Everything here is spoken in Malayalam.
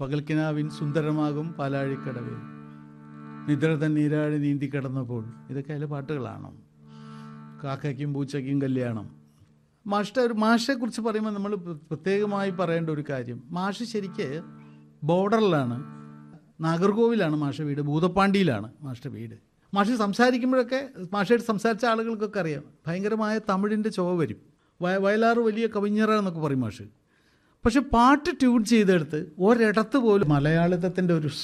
പകൽക്കിനാവിൻ സുന്ദരമാകും പാലാഴിക്കടവിൽ നിദ്ര തൻ നീരാഴി നീന്തി കിടന്നപ്പോൾ ഇതൊക്കെ അതിലെ പാട്ടുകളാണോ കാക്കയ്ക്കും പൂച്ചയ്ക്കും കല്യാണം മാഷിൻ്റെ ഒരു മാഷെക്കുറിച്ച് പറയുമ്പോൾ നമ്മൾ പ്രത്യേകമായി പറയേണ്ട ഒരു കാര്യം മാഷ് ശരിക്ക് ബോർഡറിലാണ് നാഗർകോവിലാണ് മാഷ വീട് ഭൂതപ്പാണ്ടിയിലാണ് മാഷിൻ്റെ വീട് മാഷ് സംസാരിക്കുമ്പോഴൊക്കെ മാഷയായിട്ട് സംസാരിച്ച ആളുകൾക്കൊക്കെ അറിയാം ഭയങ്കരമായ തമിഴിൻ്റെ ചുവ വരും വയ വയലാറ് വലിയ കവിഞ്ഞറ എന്നൊക്കെ പറയും മാഷ് പക്ഷെ പാട്ട് ട്യൂൺ ചെയ്തെടുത്ത് ഒരിടത്ത് പോലും മലയാളിത്തത്തിൻ്റെ ഒരു